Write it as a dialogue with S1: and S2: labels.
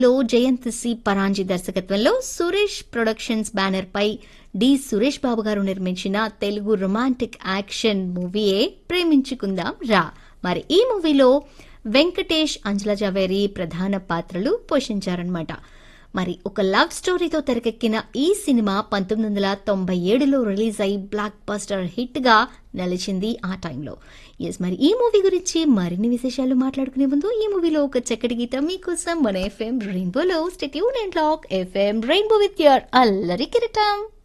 S1: లో జయంత్ సి పరాంజీ దర్శకత్వంలో Suresh productions banner పై డి సురేష్ బాబు గారు నిర్మించిన తెలుగు రొమాంటిక్ యాక్షన్ మూవీయే ప్రేమించుకుందాం రా మరి ఈ మూవీలో వెంకటేష్ అంజల జవేరి ప్రధాన పాత్రలు పోషించారనమాట మరి ఒక లవ్ స్టోరీతో తెరకెక్కిన ఈ సినిమా పంతొమ్మిది వందల తొంభై ఏడులో రిలీజ్ అయి బ్లాక్ బస్టర్ హిట్ గా నిలిచింది ఆ టైంలో ఎస్ మరి ఈ మూవీ గురించి మరిన్ని విశేషాలు మాట్లాడుకునే ముందు ఈ మూవీలో ఒక చక్కటి గీతం మీకోసం మన ఎఫ్ఎం రెయిన్బోలో stay tuned and lock FM Rainbow with your అల్లరి కిరటం